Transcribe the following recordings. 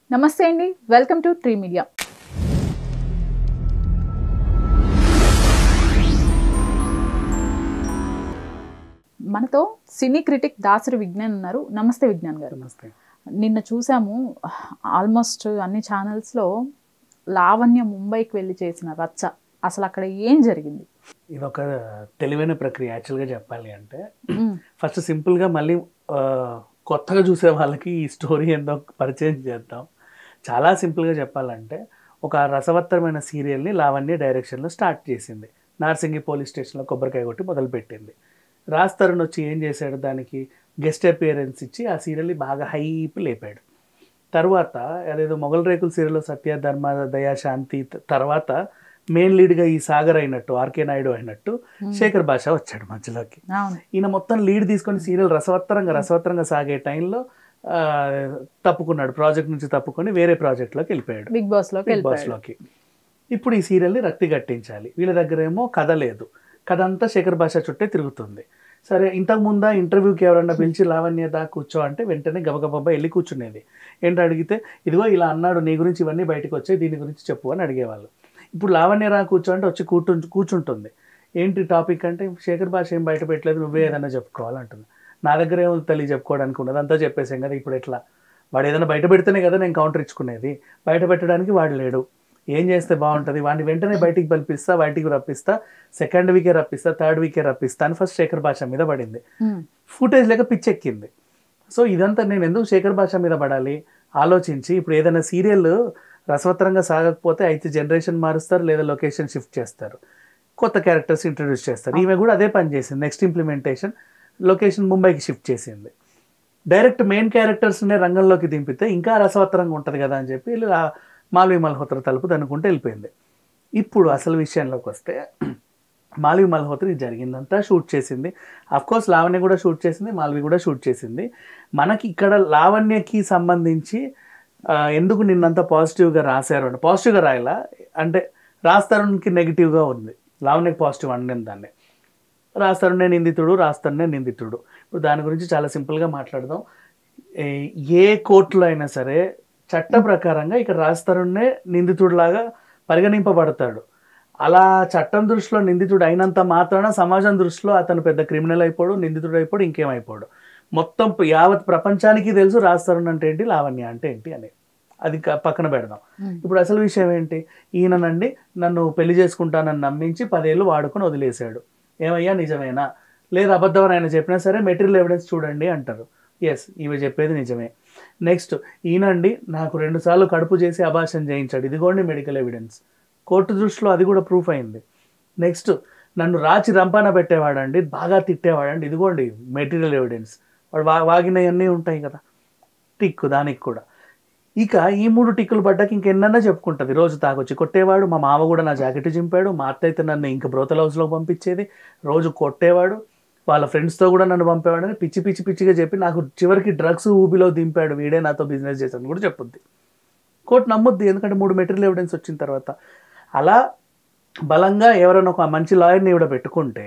నమస్తే అండి welcome to tree media మనతో సినీ క్రిటిక్ దాసరి విజ్ఞాన్ ఉన్నారు నమస్తే విజ్ఞాన్ గారు నమస్తే నిన్న చూసాము ఆల్మోస్ట్ అన్ని ఛానల్స్లో లావణ్య ముంబైకి వెళ్ళి చేసిన రచ్చ అసలు అక్కడ ఏం జరిగింది ఇది ఒక తెలివైన ప్రక్రియ యాక్చువల్గా చెప్పాలి అంటే మ్మ్. ఫస్ట్ సింపుల్గా మళ్ళీ ఆ, కొత్తగా చూసే వాళ్ళకి ఈ స్టోరీ ఏందో పరిచయం చేద్దాం చాలా సింపుల్గా చెప్పాలంటే ఒక రసవత్తరమైన సీరియల్ని లావణ్య డైరెక్షన్లో స్టార్ట్ చేసింది నార్సింగి పోలీస్ స్టేషన్లో కొబ్బరికాయ కొట్టి మొదలుపెట్టింది రాజ్ తరుణ్ వచ్చి ఏం చేశాడు దానికి గెస్ట్ అపియరెన్స్ ఇచ్చి ఆ సీరియల్ని బాగా హైప్ లేపాడు తర్వాత అదేదో మొగల్ రేకుల సీరియల్లో సత్య ధర్మ దయా శాంతి త- తర్వాత మెయిన్ లీడ్గా ఈ సాగర్ అయినట్టు ఆర్కే నాయుడు అయినట్టు శేఖర్ భాష వచ్చాడు మధ్యలోకి అవును ఈయన మొత్తం లీడ్ తీసుకొని సీరియల్ రసవత్తరంగా రసవత్తరంగా సాగే టైంలో ఆ, తప్పుకున్నాడు ప్రాజెక్ట్ నుంచి తప్పుకొని వేరే ప్రాజెక్ట్లోకి వెళ్ళిపోయాడు బిగ్ బాస్ లోకి బిగ్ వెళ్ళిపోయాడు బాస్లోకి ఇప్పుడు ఈ సీరియల్ని రక్తి కట్టించాలి వీళ్ళ దగ్గర ఏమో కథ లేదు కథ అంతా శేఖర్ భాష చుట్టే తిరుగుతుంది సరే ఇంతకు ముందా ఇంటర్వ్యూకి ఎవరన్నా పిలిచి లావణ్య దా కూర్చో అంటే వెంటనే గబగబా వెళ్ళి కూర్చునేది ఏంటి అడిగితే ఇదిగో ఇలా అన్నాడు నీ గురించి ఇవన్నీ బయటకు వచ్చాయి దీని గురించి చెప్పు అని అడిగేవాళ్ళు ఇప్పుడు లావణ్య రా కూర్చో అంటే వచ్చి కూర్చు కూర్చుంటుంది ఏంటి టాపిక్ అంటే శేఖర్ భాష ఏం బయట పెట్టలేదు నువ్వే ఏదైనా చెప్పుకోవాలంటుంది నా దగ్గర ఏమో తల్లి చెప్పుకోవడానికి ఉన్నది అంతా చెప్పేసాం కదా ఇప్పుడు ఎట్లా వాడు ఏదైనా బయట పెడితేనే కదా నేను కౌంటర్ ఇచ్చుకునేది బయట పెట్టడానికి వాడు లేడు ఏం చేస్తే బాగుంటుంది వాడిని వెంటనే బయటికి పంపిస్తా బయటికి రప్పిస్తా సెకండ్ వీకే రప్పిస్తా థర్డ్ వీకే రప్పిస్తా అని ఫస్ట్ శేఖర్ భాష మీద పడింది మ్మ్. ఫుటేజ్ లేక పిచ్చెక్కింది సో ఇదంతా నేను ఎందుకు శేఖర్ భాష మీద పడాలి ఆలోచించి ఇప్పుడు ఏదైనా సీరియల్ రసవత్తరంగా సాగకపోతే అయితే జనరేషన్ మారుస్తారు లేదా లొకేషన్ షిఫ్ట్ చేస్తారు కొత్త క్యారెక్టర్స్ ఇంట్రడ్యూస్ చేస్తారు ఈమె కూడా అదే పని చేసింది నెక్స్ట్ ఇంప్లిమెంటేషన్ లొకేషన్ ముంబైకి షిఫ్ట్ చేసింది డైరెక్ట్ మెయిన్ క్యారెక్టర్స్నే రంగంలోకి దింపితే ఇంకా రసవత్తరంగా ఉంటుంది కదా అని చెప్పి వీళ్ళు ఆ మాల్వి మల్హోత్ర తలుపు దనుకుంటే వెళ్ళిపోయింది ఇప్పుడు అసలు విషయంలోకి వస్తే మాల్వి మల్హోత్ర ఇది జరిగిందంతా షూట్ చేసింది అఫ్ కోర్స్ లావణ్య కూడా షూట్ చేసింది మాల్వి కూడా షూట్ చేసింది మనకి ఇక్కడ లావణ్యకి సంబంధించి ఆ, ఎందుకు నిన్నంత పాజిటివ్గా రాశారు అంటే పాజిటివ్గా రాయలా అంటే రాస్తారుకి నెగిటివ్గా ఉంది లావణ్యకి పాజిటివ్ అండి దాన్ని రాస్తారునే నిందితుడు రాస్తారునే నిందితుడు ఇప్పుడు దాని గురించి చాలా సింపుల్గా మాట్లాడదాం ఏ- ఏ కోర్టులో అయినా సరే చట్ట ప్రకారంగా ఇక్కడ రాస్తారునే నిందితుడిలాగా పరిగణింపబడతాడు అలా చట్టం దృష్టిలో నిందితుడు అయినంత మాత్రాన సమాజం దృష్టిలో అతను పెద్ద క్రిమినల్ అయిపోడు నిందితుడు అయిపోడు ఇంకేమైపోడు మొత్తం యావత్ ప్రపంచానికి తెలుసు రాస్తారున్ అంటే ఏంటి లావణ్య అంటే ఏంటి అని అది క- పక్కన పెడదాం మ్మ్. ఇప్పుడు అసలు విషయం ఏంటి ఈయననండి నన్ను పెళ్లి చేసుకుంటానని నమ్మించి పదేళ్ళు వాడుకొని వదిలేశాడు ఏమయ్యా నిజమేనా లేదు అబద్ధం అని ఆయన చెప్పినా సరే మెటీరియల్ ఎవిడెన్స్ చూడండి అంటారు ఎస్ ఈమె చెప్పేది నిజమే నెక్స్ట్ ఈయనండి నాకు రెండుసార్లు కడుపు చేసి అభాషణ చేయించాడు ఇదిగోండి మెడికల్ ఎవిడెన్స్ కోర్టు దృష్టిలో అది కూడా ప్రూఫ్ అయింది నెక్స్ట్ నన్ను రాచి రంపాన పెట్టేవాడండి బాగా తిట్టేవాడండి ఇదిగోండి మెటీరియల్ ఎవిడెన్స్ వాడు వా వాగినవన్నీ ఉంటాయి కదా టిక్ దానికి కూడా ఇక ఈ మూడు టిక్కులు పడ్డాక ఇంకెన్నన్నా చెప్పుకుంటుంది రోజు తాగొచ్చి కొట్టేవాడు మా మామ కూడా నా జాకెట్ చింపాడు మా అత్త అయితే నన్ను ఇంక బ్రోతల్ హౌస్లో పంపించేది రోజు కొట్టేవాడు వాళ్ళ ఫ్రెండ్స్తో కూడా నన్ను పంపేవాడు అని పిచ్చి పిచ్చి పిచ్చిగా చెప్పి నాకు చివరికి డ్రగ్స్ ఊబిలో దింపాడు వీడే నాతో బిజినెస్ చేశాను కూడా చెప్పుద్ది కోర్టు నమ్మొద్ది ఎందుకంటే మూడు మెటీరియల్ ఎవిడెన్స్ వచ్చిన తర్వాత అలా బలంగా ఎవరైనా ఒక మంచి లాయర్ని ఇవిడ పెట్టుకుంటే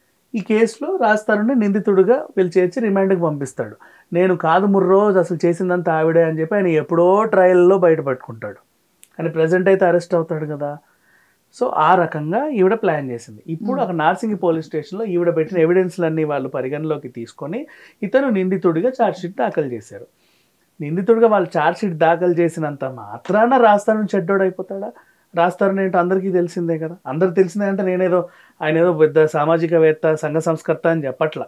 ఈ కేసులో రాస్తారని నిందితుడిగా వీళ్ళు చేర్చి రిమాండ్కి పంపిస్తాడు నేను కాదు ముర్రోజు అసలు చేసిందంతా ఆవిడే అని చెప్పి ఆయన ఎప్పుడో ట్రయల్లో బయటపట్టుకుంటాడు కానీ ప్రజెంట్ అయితే అరెస్ట్ అవుతాడు కదా సో ఆ రకంగా ఈవిడ ప్లాన్ చేసింది ఇప్పుడు అక్కడ నార్సింగి పోలీస్ స్టేషన్లో ఈవిడ పెట్టిన ఎవిడెన్స్లన్నీ వాళ్ళు పరిగణలోకి తీసుకొని ఇతను నిందితుడిగా ఛార్జ్షీట్ దాఖలు చేశారు నిందితుడిగా వాళ్ళు ఛార్జ్షీట్ దాఖలు చేసినంత మాత్రాన రాస్తారని చెడ్డోడు అయిపోతాడా రాస్తారని ఏంటో అందరికీ తెలిసిందే కదా అందరికి తెలిసిందే అంటే నేనేదో ఆయన ఏదో పెద్ద సామాజికవేత్త సంఘ సంస్కర్త అని చెప్పట్లా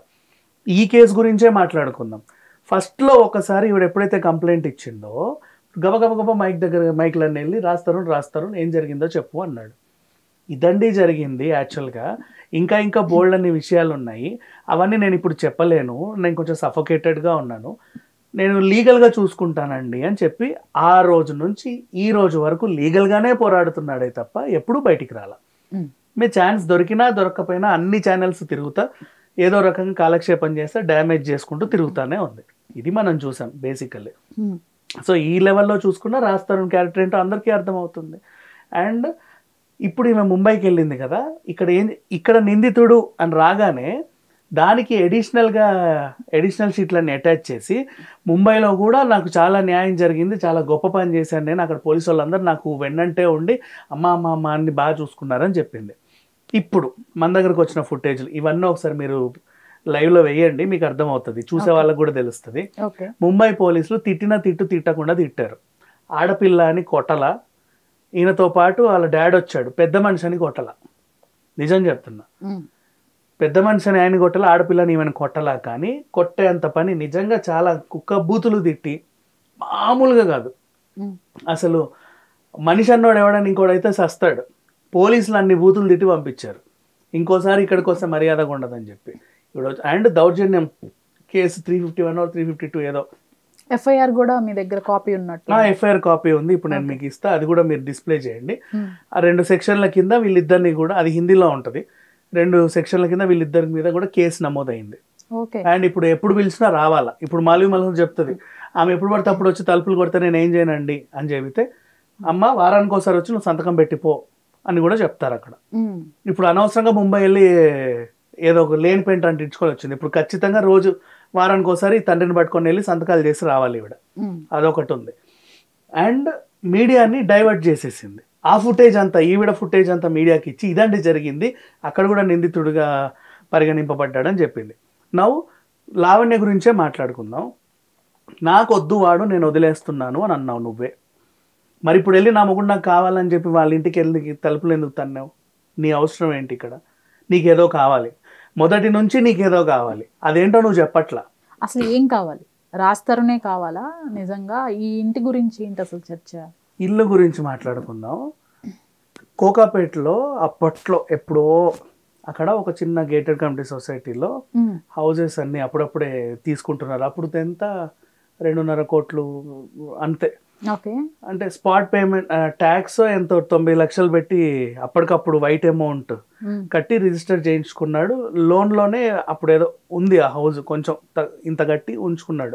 ఈ కేసు గురించే మాట్లాడుకుందాం ఫస్ట్లో ఒకసారి ఈవిడ ఎప్పుడైతే కంప్లైంట్ ఇచ్చిందో గబగబ గబ మైక్ దగ్గర మైక్లన్నీ వెళ్ళి రాస్తారు రాస్తారు ఏం జరిగిందో చెప్పు అన్నాడు ఇదండి జరిగింది యాక్చువల్గా ఇంకా ఇంకా బోల్డ్ అన్ని విషయాలు ఉన్నాయి అవన్నీ నేను ఇప్పుడు చెప్పలేను నేను కొంచెం సఫోకేటెడ్గా ఉన్నాను నేను లీగల్గా చూసుకుంటానండి అని చెప్పి ఆ రోజు నుంచి ఈ రోజు వరకు లీగల్గానే పోరాడుతున్నాడే తప్ప ఎప్పుడూ బయటికి రాల మ్మ్. మీ ఛాన్స్ దొరికినా దొరకకపోయినా అన్ని ఛానల్స్ తిరుగుతా ఏదో రకంగా కాలక్షేపం చేస్తే డ్యామేజ్ చేసుకుంటూ తిరుగుతానే ఉంది ఇది మనం చూసాం బేసికల్లీ మ్మ్. సో ఈ లెవెల్లో చూసుకున్న రాస్తారు క్యారెక్టర్ ఏంటో అందరికీ అర్థమవుతుంది అండ్ ఇప్పుడు ఈమె ముంబైకి వెళ్ళింది కదా ఇక్కడ ఏం ఇక్కడ నిందితుడు అని రాగానే దానికి అడిషనల్గా అడిషనల్ షీట్లన్నీ అటాచ్ చేసి ముంబైలో కూడా నాకు చాలా న్యాయం జరిగింది చాలా గొప్ప పని చేశాను నేను అక్కడ పోలీసు వాళ్ళందరూ నాకు వెన్నంటే ఉండి అమ్మ అమ్మ అమ్మ అన్ని బాగా చూసుకున్నారని చెప్పింది ఇప్పుడు మన దగ్గరకు వచ్చిన ఫుటేజ్లు ఇవన్నీ ఒకసారి మీరు లైవ్లో వేయండి మీకు అర్థమవుతుంది చూసే Okay. వాళ్ళకి కూడా తెలుస్తుంది ఓకే ముంబై పోలీసులు తిట్టిన తిట్టు తిట్టకుండా తిట్టారు ఆడపిల్ల అని కొట్టల ఈయనతో పాటు వాళ్ళ డాడ్ వచ్చాడు పెద్ద మనిషి అని కొట్టల నిజం చెప్తున్నా పెద్ద మనిషి అని ఆయన కొట్టల ఆడపిల్లని ఈమెను కొట్టలా కానీ కొట్టేంత పని నిజంగా చాలా కుక్క బూతులు తిట్టి మామూలుగా కాదు అసలు మనిషి అన్నోడు ఎవడని ఇంకోడైతే సస్తాడు పోలీసులు అన్ని బూతులు తిట్టి పంపించారు ఇంకోసారి ఇక్కడికి వస్తే మర్యాదగా ఉండదని చెప్పి ఇప్పుడు అండ్ దౌర్జన్యం case three fifty one three fifty two ఏదో ఎఫ్ఐఆర్ కూడా మీ దగ్గర కాపీ ఉన్నట్టు నా ఎఫ్ఐఆర్ కాపీ ఉంది ఇప్పుడు నేను Okay. మీకు ఇస్తా అది కూడా మీరు డిస్ప్లే చేయండి ఉమ్. ఆ రెండు సెక్షన్ల కింద వీళ్ళిద్దరిని కూడా అది హిందీలో ఉంటుంది రెండు సెక్షన్ల కింద వీళ్ళిద్దరి మీద కూడా కేసు నమోదైంది ఓకే అండ్ ఇప్పుడు ఎప్పుడు పిలిచినా రావాలా ఇప్పుడు మాలవి మల్హం చెప్తుంది ఆమె ఎప్పుడు పడితే అప్పుడు వచ్చి తలుపులు కొడితే నేను ఏం చేయనండి అని చెబితే అమ్మ వారానికి ఒకసారి వచ్చి నువ్వు సంతకం పెట్టిపో అని కూడా చెప్తారు అక్కడ ఉమ్. ఇప్పుడు అనవసరంగా ముంబై వెళ్ళి ఏదో ఒక లేని పెయింట్ అంటే ఇచ్చుకొని వచ్చింది ఇప్పుడు ఖచ్చితంగా రోజు వారానికి ఒకసారి తండ్రిని పట్టుకొని వెళ్ళి సంతకాలు చేసి రావాలి ఈవిడ ఉమ్. అదొకటి ఉంది అండ్ మీడియాని డైవర్ట్ చేసేసింది ఆ ఫుటేజ్ అంతా ఈవిడ ఫుటేజ్ అంతా మీడియాకి ఇచ్చి ఇదండి జరిగింది అక్కడ కూడా నిందితుడిగా పరిగణింపబడ్డాడని చెప్పింది నవ్వు లావణ్య గురించే మాట్లాడుకుందాం నాకు వద్దు వాడు నేను వదిలేస్తున్నాను అని అన్నావు నువ్వే మరి ఇప్పుడు వెళ్ళి నా మొగుడు నాకు కావాలని చెప్పి వాళ్ళ ఇంటికి వెళ్ళి తలుపులు ఎందుకు తన్నావు నీ అవసరం ఏంటి ఇక్కడ నీకేదో కావాలి మొదటి నుంచి నీకేదో కావాలి అదేంటో నువ్వు చెప్పట్లా అసలు ఏం కావాలి రాస్తారునే కావాలా నిజంగా ఈ ఇంటి గురించి ఏంటి అసలు చర్చ ఇల్లు గురించి మాట్లాడుకుందాం కోకాపేటలో అప్పట్లో ఎప్పుడో అక్కడ ఒక చిన్న గేటెడ్ కమ్యూనిటీ సొసైటీలో ఉమ్. హౌజెస్ అన్ని అప్పుడప్పుడే తీసుకుంటున్నారు అప్పుడు ఎంత రెండున్నర కోట్లు అంతే ఓకే అంటే స్పాట్ పేమెంట్ ట్యాక్స్ ఎంతో తొంభై లక్షలు పెట్టి అప్పటికప్పుడు వైట్ అమౌంట్ ఉమ్. కట్టి రిజిస్టర్ చేయించుకున్నాడు లోన్లోనే అప్పుడు ఏదో ఉంది ఆ హౌస్ కొంచెం త- ఇంత కట్టి ఉంచుకున్నాడు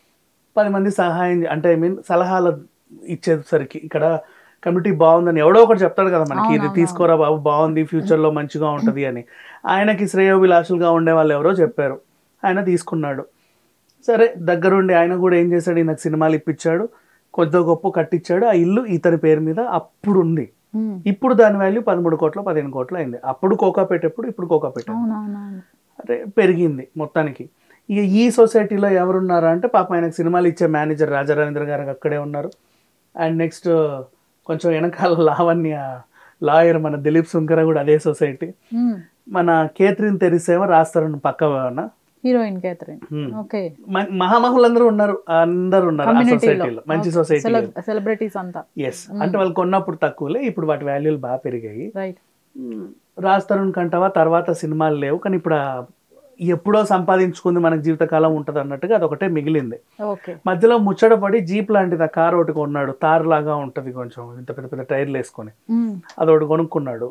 పది మంది సహాయం చే- అంటే ఐ మీన్ సలహాలు ఇచ్చేసరికి ఇక్కడ కమిటీ బాగుందని ఎవడో ఒకటి చెప్తాడు కదా మనకి ఇది అవునవును. తీసుకోరా బాబు బాగుంది ఫ్యూచర్లో మంచిగా ఉంటుంది అని ఆయనకి శ్రేయోభిలాషులుగా ఉండే వాళ్ళు ఎవరో చెప్పారు ఆయన తీసుకున్నాడు సరే దగ్గరుండి ఆయన కూడా ఏం చేశాడు ఈయనకు సినిమాలు ఇప్పించాడు కొద్ది గొప్ప కట్టించాడు ఆ ఇల్లు ఇతని పేరు మీద అప్పుడు ఉంది ఉమ్. ఇప్పుడు దాని వాల్యూ పదమూడు కోట్ల పదిహేను కోట్లు అయింది అప్పుడు కోకాపేట ఎప్పుడు ఇప్పుడు కోకాపేట అవునవునవును అంటే పెరిగింది మొత్తానికి ఇక ఈ సొసైటీలో ఎవరున్నారా అంటే పాప ఆయనకు సినిమాలు ఇచ్చే మేనేజర్ రాజారాజేంద్ర గారు అక్కడే ఉన్నారు అండ్ నెక్స్ట్ కొంచెం వెనకాల లావణ్య లాయర్ మన దిలీప్ సుంకర కూడా అదే సొసైటీ ఉమ్. మన కేథరిన్ తెరిసేమో రాస్తారు పక్క హీరోయిన్ కేథరిన్ Hmm. ఓకే మహామహులందరూ ఉన్నారు అందరు ఉన్నారు ఆ కమ్యూనిటీలో సొసైటీలో మంచి సొసైటీ సెలబ్రిటీస్ అంతా ఎస్ అంటే వాళ్ళు కొన్నప్పుడు తక్కువలే ఇప్పుడు వాటి వాల్యూలు బాగా పెరిగాయి రైట్ మ్మ్. రాజ్ తరుణ్ కంటావా తర్వాత సినిమాలు లేవు కానీ ఇప్పుడు ఆ ఎప్పుడో సంపాదించుకుంది మనకు జీవితకాలం ఉంటుంది అన్నట్టుగా అదొకటే మిగిలింది ఓకే మధ్యలో ముచ్చటపడి జీప్ లాంటిది ఆ కార్ ఒకటి కొన్నాడు తార్ లాగా ఉంటుంది కొంచెం ఇంత పెద్ద పెద్ద టైర్లు వేసుకొని ఉమ్. అదొకటి కొనుక్కున్నాడు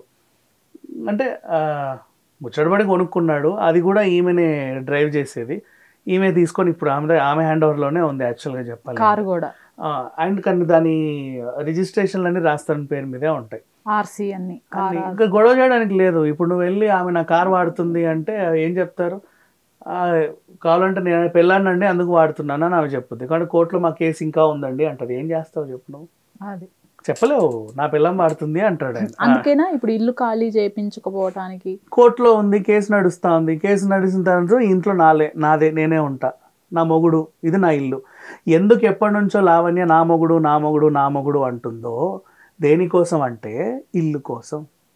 అంటే ఆ, ముచ్చటపడి కొనుక్కున్నాడు అది కూడా ఈమెనే డ్రైవ్ చేసేది ఈమె తీసుకొని ఇప్పుడు ఆమె ఆమె హ్యాండ్ ఓవర్లోనే ఉంది యాక్చువల్గా చెప్పాలి కారు కూడా అండ్ కానీ దాని రిజిస్ట్రేషన్లు అన్ని రాస్తారని పేరు మీదే ఉంటాయి ఆర్సీ అన్ని కార్ అన్ని. ఇంకా గొడవ చేయడానికి లేదు ఇప్పుడు నువ్వు వెళ్ళి ఆమె నా కార్ వాడుతుంది అంటే ఏం చెప్తారు ఆ, కావాలంటే నేను పెళ్ళానండి అందుకు వాడుతున్నాను అని ఆమె చెప్పుద్ది కానీ కోర్టులో మా కేసు ఇంకా ఉందండి అంటది ఏం చేస్తావు చెప్పు నువ్వు అది చెప్పలేవు నా పిల్లం వాడుతుంది అంటాడు ఆయన ఆ, అందుకేనా ఇప్పుడు ఇల్లు ఖాళీ చేయించుకోపోవటానికి కోర్టులో ఉంది కేసు నడుస్తా ఉంది కేసు నడిచిన తర్వాత ఇంట్లో నాలే నాదే నేనే ఉంటా నా మొగుడు ఇది నా ఇల్లు ఎందుకు ఎప్పటి నుంచో లావణ్య నా మొగుడు నా మొగుడు నా మొగుడు అంటుందో దేనికోసం అంటే ఇల్లు కోసం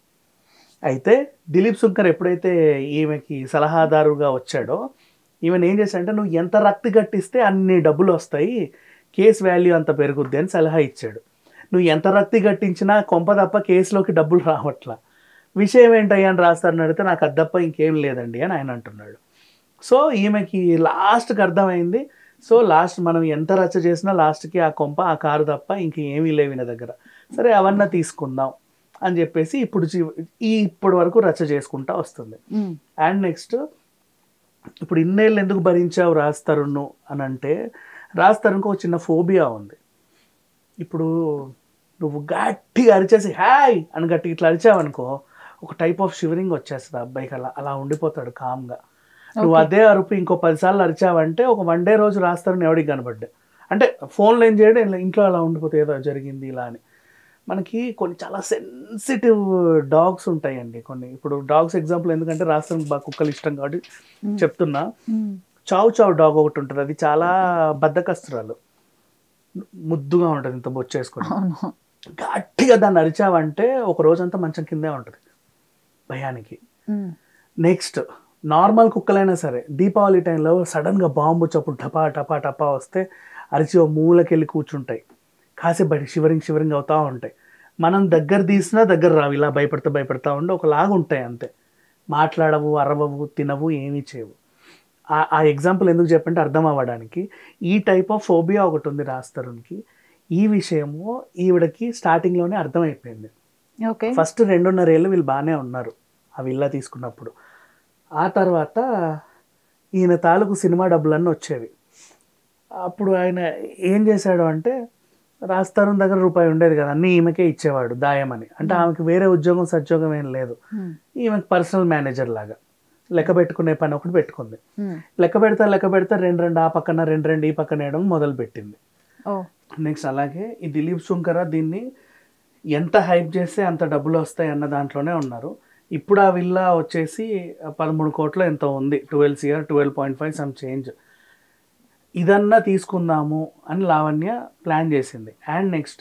అయితే దిలీప్ శంకర్ ఎప్పుడైతే ఈమెకి సలహాదారుగా వచ్చాడో ఈమెను ఏం చేశాడంటే నువ్వు ఎంత రక్తి కట్టిస్తే అన్ని డబ్బులు వస్తాయి కేసు వాల్యూ అంత పెరుగుద్ది అని సలహా ఇచ్చాడు నువ్వు ఎంత రక్తి కట్టించినా కొంప తప్ప కేసులోకి డబ్బులు రావట్లా విషయం ఏంటయ్యా అని రాస్తారని అడిగితే నాకు అది తప్ప ఇంకేం లేదండి అని ఆయన అంటున్నాడు సో ఈమెకి లాస్ట్కి అర్థమైంది సో లాస్ట్ మనం ఎంత రచ్చ చేసినా లాస్ట్కి ఆ కొంప ఆ కారు తప్ప ఇంక ఏమీ లేవు ఈయన దగ్గర సరే అవన్నీ తీసుకుందాం అని చెప్పేసి ఇప్పుడు చి- ఈ ఇప్పటి వరకు రచ్చ చేసుకుంటా వస్తుంది ఉమ్. అండ్ నెక్స్ట్ ఇప్పుడు ఇన్నేళ్ళు ఎందుకు భరించావు రాస్తారును అని అంటే రాస్తారుకు ఒక చిన్న ఫోబియా ఉంది ఇప్పుడు నువ్వు గట్టిగా అరిచేసి హాయ్ అని గట్టిగా ఇట్లా అరిచావనుకో ఒక టైప్ ఆఫ్ షివరింగ్ వచ్చేస్తుంది ఆ అబ్బాయికి అలా అలా ఉండిపోతాడు కామ్గా నువ్వు Okay. అదే అరుపు ఇంకో పదిసార్లు అరిచావంటే ఒక వన్ డే రోజు రాస్తారని ఎవడికి కనబడ్డా అంటే ఫోన్లో ఏం చేయడం ఇలా ఇంట్లో అలా ఉండిపోతే ఏదో జరిగింది ఇలా అని మనకి కొన్ని చాలా సెన్సిటివ్ డాగ్స్ ఉంటాయండి కొన్ని ఇప్పుడు డాగ్స్ ఎగ్జాంపుల్ ఎందుకంటే రాష్ట్రానికి బాగా కుక్కలు ఇష్టం కాబట్టి Mm. చెప్తున్నా ఉమ్. చావు చావు డాగ్ ఒకటి ఉంటుంది అది చాలా బద్దకస్తురాలు ముద్దుగా ఉంటుంది ఇంత బొచ్చేసుకొని అవును గట్టిగా దాన్ని అరిచావంటే ఒక రోజంతా మంచం కిందే ఉంటుంది భయానికి ఉమ్. నెక్స్ట్ నార్మల్ కుక్కలైనా సరే దీపావళి టైంలో సడన్గా బాంబు చప్పుడు టపా టపా టపా వస్తే అరిచి ఓ మూలకెళ్ళి కూర్చుంటాయి కాసేపు బయట షివరింగ్ షివరింగ్ అవుతూ ఉంటాయి మనం దగ్గర తీసినా దగ్గర రావు ఇలా భయపడతా భయపడతా ఉండి ఒకలాగా ఉంటాయి అంతే మాట్లాడవు అరవవు తినవు ఏమీ చేయవు ఆ- ఆ ఎగ్జాంపుల్ ఎందుకు చెప్పంటే అర్థం అవ్వడానికి ఈ టైప్ ఆఫ్ ఫోబియా ఒకటి ఉంది రాస్తరునికి ఈ విషయము ఈవిడకి స్టార్టింగ్లోనే అర్థమైపోయింది ఓకే ఫస్ట్ రెండున్నర ఏళ్ళు వీళ్ళు బాగానే ఉన్నారు ఆ విల్లా తీసుకున్నప్పుడు ఆ తర్వాత ఈయన తాలూకు సినిమా డబ్బులన్నీ వచ్చేవి అప్పుడు ఆయన ఏం చేశాడు అంటే రాస్తారం దగ్గర రూపాయి ఉండేది కదా అన్నీ ఈమెకే ఇచ్చేవాడు దాయమని అంటే ఆమెకి వేరే ఉద్యోగం సద్యోగం ఏం లేదు ఉమ్. ఈమెకి పర్సనల్ మేనేజర్ లాగా లెక్క పెట్టుకునే పని ఒకటి పెట్టుకుంది ఉమ్. లెక్క పెడతా లెక్క పెడతా రెండు రెండు ఆ పక్కన రెండు రెండు ఈ పక్కన వేయడం మొదలు పెట్టింది ఓ నెక్స్ట్ అలాగే ఈ దిలీప్ శుంకర దీన్ని ఎంత హైప్ చేస్తే అంత డబ్బులు వస్తాయి అన్న దాంట్లోనే ఉన్నారు ఇప్పుడు ఆ విల్లా వచ్చేసి పదమూడు కోట్ల ఎంత ఉంది twelve CR twelve point five some change ఇదన్నా తీసుకుందాము అని లావణ్య ప్లాన్ చేసింది అండ్ నెక్స్ట్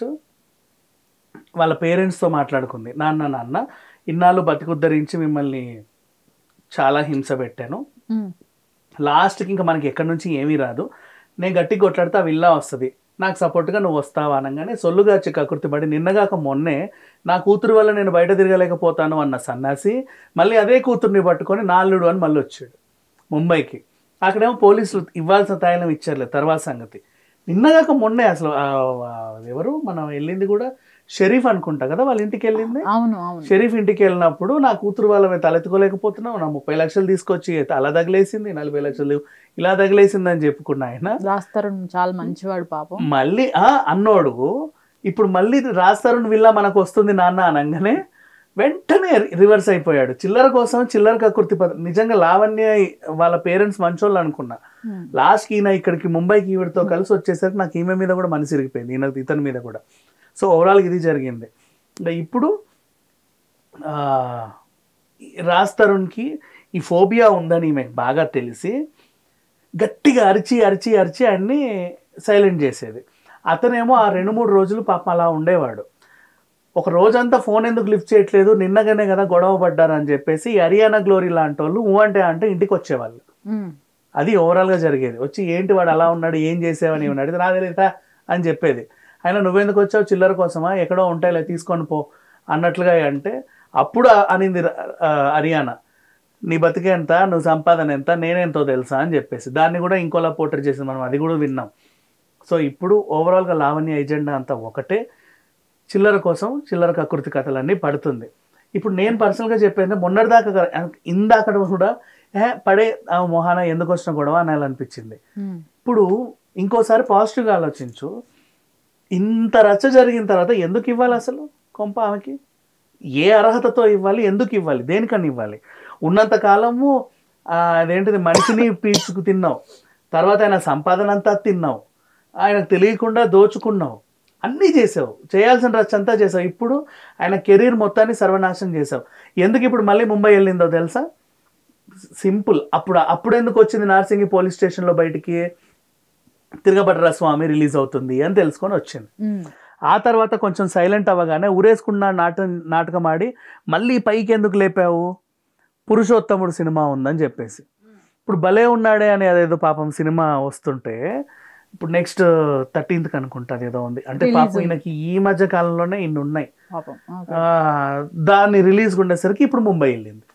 వాళ్ళ పేరెంట్స్తో మాట్లాడుకుంది నాన్న నాన్న ఇన్నాళ్ళు బతికుద్ధరించి మిమ్మల్ని చాలా హింస పెట్టాను ఉమ్. లాస్ట్కి ఇంకా మనకి ఎక్కడి నుంచి ఏమీ రాదు నేను గట్టి కొట్లాడితే ఆ విల్లా వస్తుంది నాకు సపోర్ట్గా నువ్వు వస్తావా అనగానే సొల్లుగా చిక్కకుర్తి పడి నిన్నగాక మొన్నే నా కూతురు వల్ల నేను బయట తిరగలేకపోతాను అన్న సన్నాసి మళ్ళీ అదే కూతుర్ని పట్టుకొని నాల్లుడు అని మళ్ళీ వచ్చాడు ముంబైకి అక్కడేమో పోలీసులు ఇవ్వాల్సిన తాయిలం ఇచ్చారులే తర్వాత సంగతి నిన్నగాక మొన్నే అసలు ఆ, ఆ, ఎవరు మనం వెళ్ళింది కూడా షరీఫ్ అనుకుంటా కదా వాళ్ళ ఇంటికి వెళ్ళింది అవును అవును షరీఫ్ ఇంటికి వెళ్ళినప్పుడు నా కూతురు వాళ్ళ మీద తలెత్తుకోలేకపోతున్నావు నా ముప్పై లక్షలు తీసుకొచ్చి అలా తగిలేసింది నలభై లక్షలు ఇలా తగిలేసింది అని చెప్పుకున్న ఆయన రాస్తారు చాలా మంచివాడు పాపం మళ్ళీ ఆ అన్నోడు ఇప్పుడు మళ్ళీ రాస్తారుని విల్లా మనకు వస్తుంది నాన్న అనగానే వెంటనే రివర్స్ అయిపోయాడు చిల్లర కోసం చిల్లర కకుర్తి పద నిజంగా లావణ్య వాళ్ళ పేరెంట్స్ మంచోళ్ళు అనుకున్నా ఉమ్. లాస్ట్కి ఈయన ఇక్కడికి ముంబైకి ఈవిడతో కలిసి వచ్చేసరికి నాకు ఈమె మీద కూడా మనసు ఇరిగిపోయింది ఈయన ఇతని మీద కూడా సో ఓవరాల్ ఇది జరిగింది ఇంకా ఇప్పుడు ఆ, ఈ రాజ్ తరుణ్కి ఈ ఫోబియా ఉందని ఈమెకు బాగా తెలిసి గట్టిగా అరిచి అరిచి అరిచి ఆయన్ని సైలెంట్ చేసేది అతనేమో ఆ రెండు మూడు రోజులు పాపం అలా ఉండేవాడు ఒక రోజంతా ఫోన్ ఎందుకు లిఫ్ట్ చేయట్లేదు నిన్నగానే కదా గొడవ పడ్డారు అని చెప్పేసి ఈ హరియానా గ్లోరీ లాంటి వాళ్ళు ఊ అంటే అంటే ఇంటికి వచ్చేవాళ్ళు ఉమ్. అది ఓవరాల్గా జరిగేది వచ్చి ఏంటి వాడు అలా ఉన్నాడు ఏం చేసావని ఏమని అడిగితే నా తెలియదా అని చెప్పేది ఆయన నువ్వెందుకు వచ్చావు చిల్లర కోసమా ఎక్కడో ఉంటాయిలే తీసుకొని పో అన్నట్లుగా అంటే అప్పుడు ఆ- అనింది ర- ఆ, హరియానా నీ బతికే ఎంత నువ్వు సంపాదన ఎంత నేనెంతో తెలుసా అని చెప్పేసి దాన్ని కూడా ఇంకోలా పోటర్ చేసింది మనం అది కూడా విన్నాం సో ఇప్పుడు ఓవరాల్గా లావణ్య ఎజెండా అంతా ఒకటే చిల్లర కోసం చిల్లర కకృతి కథలన్నీ పడుతుంది ఇప్పుడు నేను పర్సనల్గా చెప్పేది మొన్నటిదాకా కా- ఇందాక కూడా ఏ పడే ఆ మొహాన ఎందుకు వచ్చిన గొడవ అనాలనిపించింది ఉమ్. ఇప్పుడు ఇంకోసారి పాజిటివ్గా ఆలోచించు ఇంత రచ్చ జరిగిన తర్వాత ఎందుకు ఇవ్వాలి అసలు కొంప ఆమెకి ఏ అర్హతతో ఇవ్వాలి ఎందుకు ఇవ్వాలి దేనికని ఇవ్వాలి ఉన్నంత కాలము ఆ, అదేంటిది మనిషిని పీల్చుకు తిన్నావు తర్వాత ఆయన సంపాదన అంతా తిన్నావు ఆయనకు తెలియకుండా దోచుకున్నావు అన్నీ చేసావు చేయాల్సిన రచ్చ అంతా చేసావు ఇప్పుడు ఆయన కెరీర్ మొత్తాన్ని సర్వనాశనం చేసావు ఎందుకు ఇప్పుడు మళ్ళీ ముంబై వెళ్ళిందో తెలుసా సింపుల్ అప్పుడు అప్పుడు ఎందుకు వచ్చింది నార్సింగి పోలీస్ స్టేషన్లో బయటికి తిరగబడ్ర స్వామి రిలీజ్ అవుతుంది అని తెలుసుకొని వచ్చింది ఉమ్. ఆ తర్వాత కొంచెం సైలెంట్ అవ్వగానే ఊరేసుకున్న నాట నాటకం ఆడి మళ్ళీ పైకి ఎందుకు లేపావు పురుషోత్తముడు సినిమా ఉందని చెప్పేసి ఇప్పుడు భలే ఉన్నాడే అని అదేదో పాపం సినిమా వస్తుంటే ఇప్పుడు నెక్స్ట్ థర్టీన్త్ అనుకుంటా ఏదో ఉంది అంటే Release పాపం ఉంది. ఈయనకి ఈ మధ్య కాలంలోనే ఇన్ని ఉన్నాయి పాపం ఓకే. ఆ, దాన్ని రిలీజ్ ఉండేసరికి ఇప్పుడు ముంబై వెళ్ళింది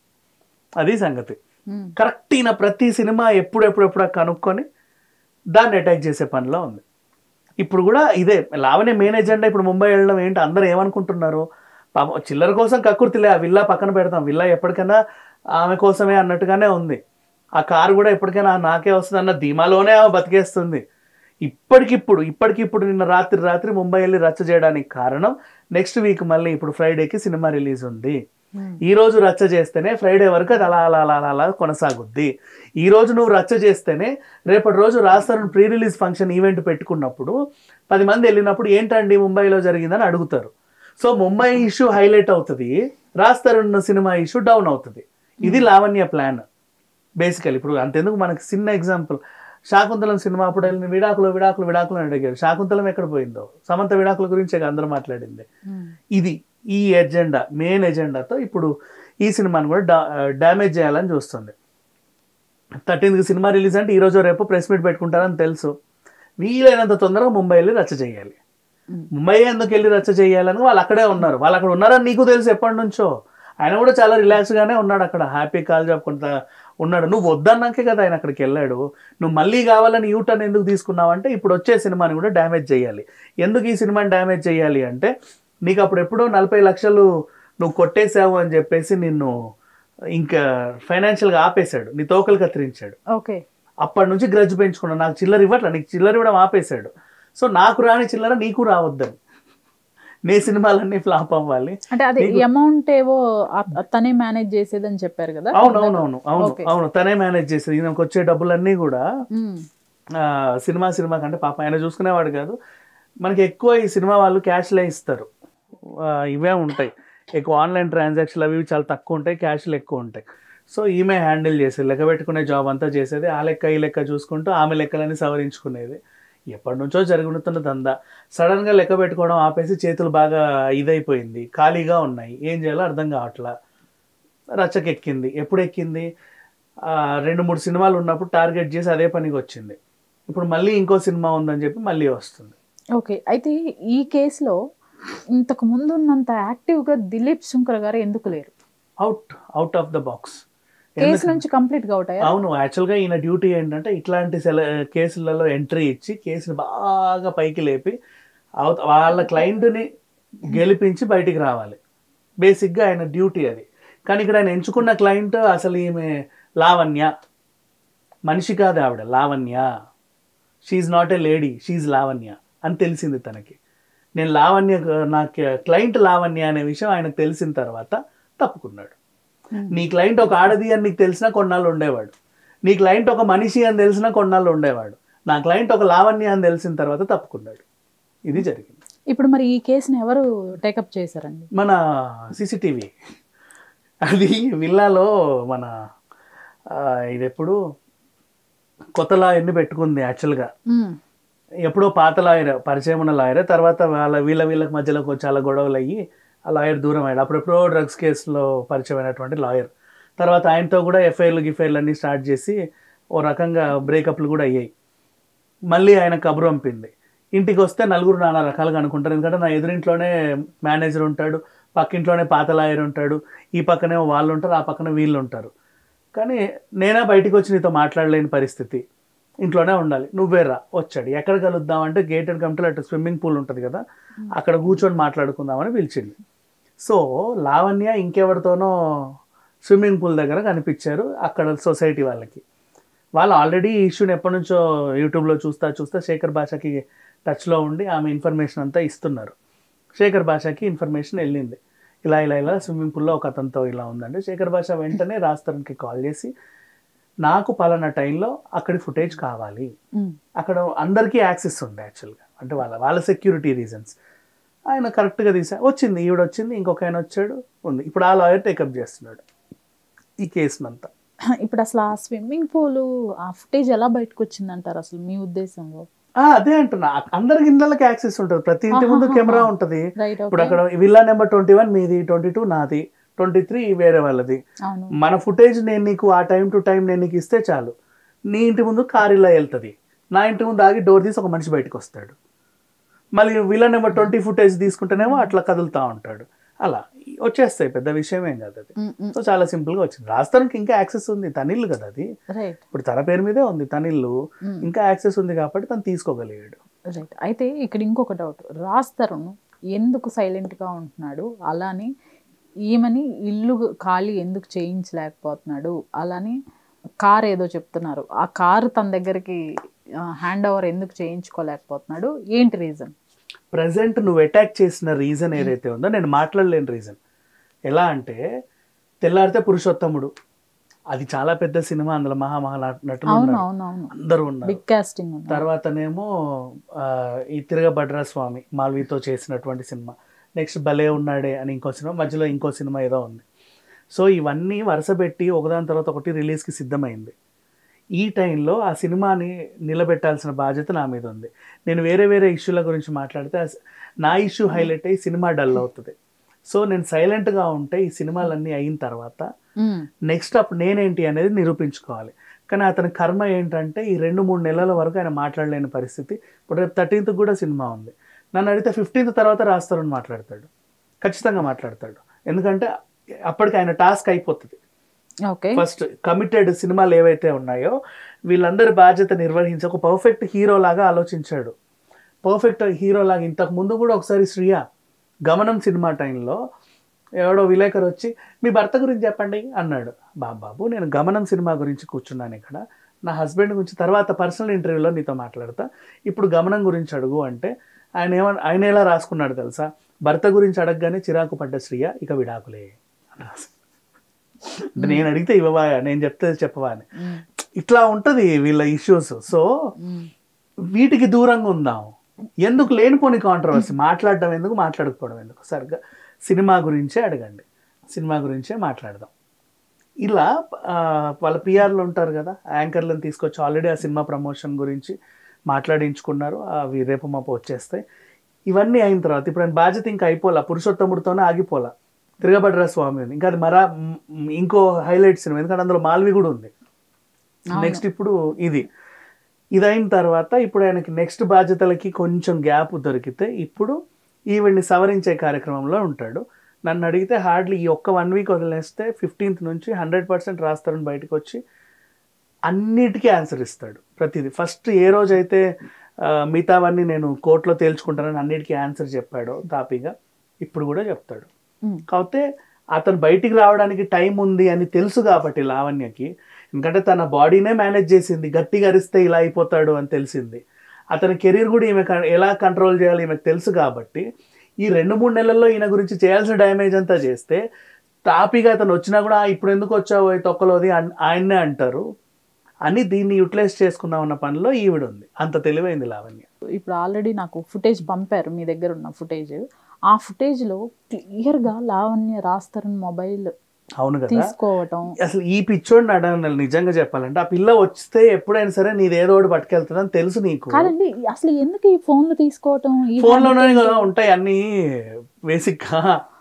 అది సంగతి ఉమ్. కరెక్ట్ ఈయన ప్రతి సినిమా ఎప్పుడు ఎప్పుడు ఎప్పుడు కనుక్కొని దాన్ని అటాక్ చేసే పనిలో ఉంది ఇప్పుడు కూడా ఇదే లావనే మెయిన్ ఎజెండా ఇప్పుడు ముంబై వెళ్ళడం ఏంటి అందరూ ఏమనుకుంటున్నారు పాపం చిల్లర కోసం కక్కుర్తిలే ఆ విల్లా పక్కన పెడతాం విల్లా ఎప్పటికైనా ఆమె కోసమే అన్నట్టుగానే ఉంది ఆ కారు కూడా ఎప్పటికైనా నాకే వస్తుంది అన్న ధీమాలోనే ఆమె బతికేస్తుంది ఇప్పటికిప్పుడు ఇప్పటికిప్పుడు నిన్న రాత్రి రాత్రి ముంబై వెళ్ళి రచ్చ చేయడానికి కారణం నెక్స్ట్ వీక్ మళ్ళీ ఇప్పుడు ఫ్రైడేకి సినిమా రిలీజ్ ఉంది ఈ రోజు రచ్చ చేస్తేనే ఫ్రైడే వరకు అది అలా అలా అలా అలా అలా కొనసాగుద్ది ఈ రోజు నువ్వు రచ్చ చేస్తేనే రేపటి రోజు రాస్తారు ప్రీ రిలీజ్ ఫంక్షన్ ఈవెంట్ పెట్టుకున్నప్పుడు పది మంది వెళ్ళినప్పుడు ఏంటండి ముంబైలో జరిగిందని అడుగుతారు సో ముంబై ఇష్యూ హైలైట్ అవుతుంది రాస్తారు సినిమా ఇష్యూ డౌన్ అవుతుంది ఇది లావణ్య ప్లాన్ బేసికల్ ఇప్పుడు అంతెందుకు మనకి చిన్న ఎగ్జాంపుల్ శాకుంతలం సినిమా అప్పుడు వెళ్ళిన విడాకులు విడాకులు విడాకులు అని అడిగారు శాకుంతలం ఎక్కడ పోయిందో సమంత విడాకుల గురించే కదా అందరూ మాట్లాడింది ఇది ఈ ఎజెండా మెయిన్ ఎజెండాతో ఇప్పుడు ఈ సినిమాని కూడా డా డ్యామేజ్ చేయాలని చూస్తుంది థర్టీన్త్కి సినిమా రిలీజ్ అంటే ఈ రోజు రేపు ప్రెస్ మీట్ పెట్టుకుంటారని తెలుసు వీలైనంత తొందరగా ముంబై వెళ్ళి రచ్చ చేయాలి ముంబై ఎందుకు వెళ్ళి రచ్చ చేయాలని వాళ్ళు అక్కడే ఉన్నారు వాళ్ళు అక్కడ ఉన్నారని నీకు తెలుసు ఎప్పటి నుంచో ఆయన కూడా చాలా రిలాక్స్ గానే ఉన్నాడు అక్కడ హ్యాపీ కాల్ చెప్పుకుంటా ఉన్నాడు నువ్వు వద్దన్నాకే కదా ఆయన అక్కడికి వెళ్ళాడు నువ్వు మళ్ళీ కావాలని యూటర్న్ ఎందుకు తీసుకున్నావు అంటే ఇప్పుడు వచ్చే సినిమాని కూడా డ్యామేజ్ చేయాలి ఎందుకు ఈ సినిమాని డ్యామేజ్ చేయాలి అంటే నీకు అప్పుడు ఎప్పుడో నలభై లక్షలు నువ్వు కొట్టేశావు అని చెప్పేసి నిన్ను ఇంకా ఫైనాన్షియల్గా ఆపేశాడు నీ తోకలు కత్తిరించాడు ఓకే అప్పటి నుంచి గ్రజ్ పెంచుకున్నాడు నాకు చిల్లర ఇవ్వట్లే నీకు చిల్లర ఇవ్వడం ఆపేశాడు సో నాకు రాని చిల్లర నీకు రావద్దని నీ సినిమాలన్నీ ఫ్లాప్ అవ్వాలి అంటే అది అమౌంట్ ఏవో ఆ- తనే మేనేజ్ చేసేదని చెప్పారు కదా అవును అవును అవును అవును Okay. అవును తనే మేనేజ్ చేసేది ఈయనకు వచ్చే డబ్బులన్నీ కూడా ఉమ్, ఆ, సినిమా సినిమా కంటే పాప ఆయన చూసుకునేవాడు కాదు మనకి ఎక్కువ ఈ సినిమా వాళ్ళు క్యాష్లే ఇస్తారు ఆ, ఇవే ఉంటాయి ఎక్కువ ఆన్లైన్ ట్రాన్సాక్షన్ అవి ఇవి చాలా తక్కువ ఉంటాయి క్యాష్లు ఎక్కువ ఉంటాయి సో ఈమె హ్యాండిల్ చేసేది లెక్క పెట్టుకునే జాబ్ అంతా చేసేది ఆ లెక్క ఈ లెక్క చూసుకుంటూ ఆమె లెక్కలన్నీ సవరించుకునేది ఎప్పటి నుంచో జరుగుతున్న దందా సడన్గా లెక్క పెట్టుకోవడం ఆపేసి చేతులు బాగా ఇదైపోయింది ఖాళీగా ఉన్నాయి ఏం చేయాలో అర్థం కావట్లా రచ్చకెక్కింది ఎప్పుడు ఎక్కింది ఆ, రెండు మూడు సినిమాలు ఉన్నప్పుడు టార్గెట్ చేసి అదే పనికి వచ్చింది ఇప్పుడు మళ్ళీ ఇంకో సినిమా ఉందని చెప్పి మళ్ళీ వస్తుంది ఓకే అయితే ఈ కేసులో ఇంతకు ముందు ఉన్నంత యాక్టివ్ గా దిలీప్ శుంకర్ గారు ఎందుకు లేరు out out of the box case నుంచి కంప్లీట్ గా అవుట్ అయ్యారు అవును యాక్చువల్గా ఈయన డ్యూటీ ఏంటంటే ఇట్లాంటి సెల కేసులలో ఎంట్రీ ఇచ్చి కేసుని బాగా పైకి లేపి అవత వాళ్ళ క్లయింట్ని గెలిపించి బయటికి రావాలి బేసిక్గా ఆయన డ్యూటీ అది కానీ ఇక్కడ ఆయన ఎంచుకున్న క్లయింట్ అసలు ఈమె లావణ్య మనిషి కాదు ఆవిడ Lavanya she not a lady she Lavanya అని తెలిసింది తనకి నేను లావణ్య నా క్లయింట్ లావణ్య అనే విషయం ఆయనకు తెలిసిన తర్వాత తప్పుకున్నాడు Hmm. నీ క్లయింట్ ఒక ఆడది అని నీకు తెలిసినా కొన్నాళ్ళు ఉండేవాడు నీ క్లయింట్ ఒక మనిషి అని తెలిసినా కొన్నాళ్ళు ఉండేవాడు నా క్లయింట్ ఒక లావణ్య అని తెలిసిన తర్వాత తప్పుకున్నాడు ఇది జరిగింది ఇప్పుడు మరి ఈ కేసుని ఎవరు టేకప్ చేశారండి మన సీసీటీవీ అది విల్లాలో మన ఆ, ఇది ఎప్పుడు కొత్త లాయర్ని పెట్టుకుంది యాక్చువల్గా ఉమ్, ఎప్పుడో పాత లాయర్ పరిచయం ఉన్న లాయర్ తర్వాత వాళ్ళ వీళ్ళ వీళ్ళకి మధ్యలో కొంచెం చాలా గొడవలు అయ్యి ఆ లాయర్ దూరం అయ్యాడు అప్పుడెప్పుడో డ్రగ్స్ కేసులో పరిచయం అయినటువంటి లాయర్ తర్వాత ఆయనతో కూడా ఎఫ్ఐఆర్లు గిఫ్ఐఆర్లు అన్నీ స్టార్ట్ చేసి ఓ రకంగా బ్రేకప్లు కూడా అయ్యాయి మళ్ళీ ఆయన కబురు పంపింది ఇంటికి వస్తే నలుగురు నానా రకాలుగా అనుకుంటారు ఎందుకంటే నా ఎదురింట్లోనే మేనేజర్ ఉంటాడు పక్కింట్లోనే పాత లాయర్ ఉంటాడు ఈ పక్కనే వాళ్ళు ఉంటారు ఆ పక్కన వీళ్ళు ఉంటారు కానీ నేనే బయటికి వచ్చి నీతో మాట్లాడలేని పరిస్థితి ఇంట్లోనే ఉండాలి నువ్వే రా వచ్చాడు ఎక్కడ కలుద్దాం అంటే గేటెడ్ కమిటీలో అటు స్విమ్మింగ్ పూల్ ఉంటుంది కదా అక్కడ కూర్చొని మాట్లాడుకుందామని పిలిచింది సో లావణ్య ఇంకెవరితోనో స్విమ్మింగ్ పూల్ దగ్గర కనిపించారు అక్కడ సొసైటీ వాళ్ళకి వాళ్ళు ఆల్రెడీ ఈ ఇష్యూని ఎప్పటి నుంచో యూట్యూబ్లో చూస్తా చూస్తా శేఖర్ భాషకి టచ్లో ఉండి ఆమె ఇన్ఫర్మేషన్ అంతా ఇస్తున్నారు శేఖర్ భాషకి ఇన్ఫర్మేషన్ వెళ్ళింది ఇలా ఇలా ఇలా స్విమ్మింగ్ పూల్లో ఒక అతనితో ఇలా ఉందండి శేఖర్ భాష వెంటనే రాస్తానికి కాల్ చేసి నాకు పలానా టైంలో అక్కడి ఫుటేజ్ కావాలి ఉమ్, అక్కడ అందరికీ యాక్సెస్ ఉంది యాక్చువల్గా అంటే వాళ్ళ వాళ్ళ సెక్యూరిటీ రీజన్స్ ఆయన కరెక్ట్గా తీసా వచ్చింది ఈవిడ వచ్చింది ఇంకొక ఆయన వచ్చాడు ఉంది ఇప్పుడు ఆ లాయర్ టేకప్ చేస్తున్నాడు ఈ కేసునంతా ఇప్పుడు అసలు ఆ స్విమ్మింగ్ పూల్ ఆ ఫుటేజ్ ఎలా బయటకు వచ్చింది అంటారు అసలు మీ ఉద్దేశంలో ఆ, అదే అంటున్నా అందరికి ఇళ్ళకి యాక్సెస్ ఉంటుంది ప్రతి ఇంటి ముందు ఆహాహా. కెమెరా ఉంటుంది రైట్ ఇప్పుడు ఓకే అక్కడ విల్లా నెంబర్ ట్వంటీ వన్ మీది ట్వంటీ టూ నాది ట్వంటీ త్రీ వేరే వాళ్ళది అవును మన ఫుటేజ్ నేను నీకు ఆ టైం టు టైం నేను నీకు ఇస్తే చాలు నీ ఇంటి ముందు కార్ ఇలా వెళ్తుంది నా ఇంటి ముందు ఆగి డోర్ తీసి ఒక మనిషి బయటకు వస్తాడు మళ్ళీ విలన్ నెంబర్ ట్వంటీ ఫుటేజ్ తీసుకుంటేనేమో అట్లా కదులుతూ ఉంటాడు అలా వచ్చేస్తాయి పెద్ద విషయం ఏం కాదు అది ఉమ్, ఉమ్, సో చాలా సింపుల్గా వచ్చింది రాస్తానికి ఇంకా యాక్సెస్ ఉంది తన ఇల్లు కదా అది రైట్ ఇప్పుడు తన పేరు మీదే ఉంది తన ఇల్లు ఉమ్. ఇంకా యాక్సెస్ ఉంది కాబట్టి తను తీసుకోగలిగాడు రైట్ అయితే ఇక్కడ ఇంకొక డౌట్ రాజ్ తరుణ్ ఎందుకు silent గా ఉంటున్నాడు అలానే ఈమెని ఇల్లు ఖాళీ ఎందుకు చేయించలేకపోతున్నాడు అలానే కార్ ఏదో చెప్తున్నారు ఆ కారు తన దగ్గరికి హ్యాండ్ ఓవర్ ఎందుకు చేయించుకోలేకపోతున్నాడు ఏంటి రీజన్ ప్రజెంట్ నువ్వు అటాక్ చేసిన రీజన్ ఏదైతే ఉందో నేను మాట్లాడలేని రీజన్ ఎలా అంటే తెల్లారితే పురుషోత్తముడు అది చాలా పెద్ద సినిమా అందులో మహా మహా నటులు అవును ఉన్నారు అవును అవును అందరూ ఉన్నారు బిగ్ కాస్టింగ్ ఉంది తర్వాతనేమో ఆ, ఈ తిరగబడ్ర స్వామి మాల్వీతో చేసినటువంటి సినిమా నెక్స్ట్ భలే ఉన్నాడే అని ఇంకో సినిమా మధ్యలో ఇంకో సినిమా ఏదో ఉంది సో ఇవన్నీ వరుస పెట్టి ఒకదాని తర్వాత ఒకటి రిలీజ్కి సిద్ధమైంది ఈ టైంలో ఆ సినిమాని నిలబెట్టాల్సిన బాధ్యత నా మీద ఉంది నేను వేరే వేరే ఇష్యూల గురించి మాట్లాడితే ఆ సి- నా ఇష్యూ హైలైట్ అయ్యి సినిమా డల్ అవుతుంది సో నేను సైలెంట్గా ఉంటే ఈ సినిమాలన్నీ అయిన తర్వాత ఉమ్, నెక్స్ట్ అప్పుడు నేనేంటి అనేది నిరూపించుకోవాలి కానీ అతని కర్మ ఏంటంటే ఈ రెండు మూడు నెలల వరకు ఆయన మాట్లాడలేని పరిస్థితి ఇప్పుడు రేపు థర్టీన్త్ కూడా సినిమా ఉంది నన్ను అడిగితే ఫిఫ్టీన్త్ తర్వాత రాస్తారని మాట్లాడతాడు ఖచ్చితంగా మాట్లాడతాడు ఎందుకంటే అప్పటికి ఆయన టాస్క్ అయిపోతుంది ఓకే ఫస్ట్ కమిటెడ్ సినిమాలు ఏవైతే ఉన్నాయో వీళ్ళందరి బాధ్యత నిర్వహించి ఒక పర్ఫెక్ట్ హీరో లాగా ఆలోచించాడు పర్ఫెక్ట్ హీరో లాగా ఇంతకు ముందు కూడా ఒకసారి శ్రియ గమనం సినిమా టైంలో ఎవడో విలేకరు వచ్చి మీ భర్త గురించి చెప్పండి అన్నాడు బాబాబు నేను గమనం సినిమా గురించి కూర్చున్నాను ఇక్కడ నా హస్బెండ్ గురించి తర్వాత పర్సనల్ ఇంటర్వ్యూలో నీతో మాట్లాడతా ఇప్పుడు గమనం గురించి అడుగు అంటే ఆయన ఏమన్నా ఆయన ఎలా రాసుకున్నాడు తెలుసా భర్త గురించి అడగగానే చిరాకు పడ్డ శ్రియ ఇక విడాకులే అని రాసి అంటే నేను అడిగితే ఇవ్వవా నేను చెప్తే చెప్పవా అని ఉమ్, ఇట్లా ఉంటది వీళ్ళ ఇష్యూస్ సో ఉమ్, వీటికి దూరంగా ఉందాం ఎందుకు లేనిపోని కాంట్రవర్సీ మాట్లాడడం ఎందుకు మాట్లాడుకోవడం ఎందుకు సరిగ్గా సినిమా గురించే అడగండి సినిమా గురించే మాట్లాడదాం ఇలా ఆ, వాళ్ళ పిఆర్లు ఉంటారు కదా యాంకర్లను తీసుకొచ్చి ఆల్రెడీ ఆ సినిమా ప్రమోషన్ గురించి మాట్లాడించుకున్నారు అవి రేపు మాపు వచ్చేస్తాయి ఇవన్నీ అయిన తర్వాత ఇప్పుడు ఆయన బాధ్యత ఇంకా అయిపోలా పురుషోత్తముడితోనే ఆగిపోలా తిరగబడ్ర స్వామి ఉంది ఇంకా అది మరా మ్, ఇంకో హైలైట్ సినిమా ఎందుకంటే అందులో మాల్వి కూడా ఉంది అవును. నెక్స్ట్ ఇప్పుడు ఇది ఇది అయిన తర్వాత ఇప్పుడు ఆయనకి నెక్స్ట్ బాధ్యతలకి కొంచెం గ్యాప్ దొరికితే ఇప్పుడు ఈవెంట్ని సవరించే కార్యక్రమంలో ఉంటాడు నన్ను అడిగితే హార్డ్లీ ఈ ఒక్క వన్ వీక్ వదిలేస్తే ఫిఫ్టీన్త్ నుంచి హండ్రెడ్ పర్సెంట్ రాస్తారని బయటకు వచ్చి అన్నిటికీ ఆన్సర్ ఇస్తాడు ప్రతిదీ ఫస్ట్ ఏ రోజైతే ఆ, మిగతావన్నీ నేను కోర్టులో తేల్చుకుంటానని అన్నిటికీ ఆన్సర్ చెప్పాడో తాపీగా ఇప్పుడు కూడా చెప్తాడు ఉమ్, కాకపోతే అతను బయటికి రావడానికి టైం ఉంది అని తెలుసు కాబట్టి లావణ్యకి ఎందుకంటే తన బాడీనే మేనేజ్ చేసింది గట్టిగా అరిస్తే ఇలా అయిపోతాడు అని తెలిసింది అతని కెరీర్ కూడా ఈమె కన్- ఎలా కంట్రోల్ చేయాలి ఈమెకు తెలుసు కాబట్టి ఈ రెండు మూడు నెలల్లో ఈయన గురించి చేయాల్సిన డ్యామేజ్ అంతా చేస్తే టాపీగా అతను వచ్చినా కూడా "ఆ, ఇప్పుడు ఎందుకు వచ్చావు ఈ తొక్కలోది అన్- ఆయన్నే అంటారు అని దీన్ని యూటిలైజ్ చేసుకుందాం అన్న పనిలో ఈవిడ ఉంది అంత తెలివైంది లావణ్య ఇప్పుడు ఆల్రెడీ నాకు ఫుటేజ్ పంపారు మీ దగ్గర ఉన్న ఫుటేజ్ ఆ footage లో క్లియర్ గా లావణ్య రాస్తారని మొబైల్ అవును కదా తీసుకోవటం అసలు ఈ పిచ్చోడిని అడగను నిజంగా చెప్పాలంటే ఆ పిల్ల వస్తే ఎప్పుడైనా సరే నీది ఏదో ఒకటి పట్టుకెళ్తుందని తెలుసు నీకు కాదండి అసలు ఎందుకు ఈ ఫోన్లు తీసుకోవటం ఈ ఫోన్ లోనే కదా ఉంటాయి అన్ని బేసిక్ గా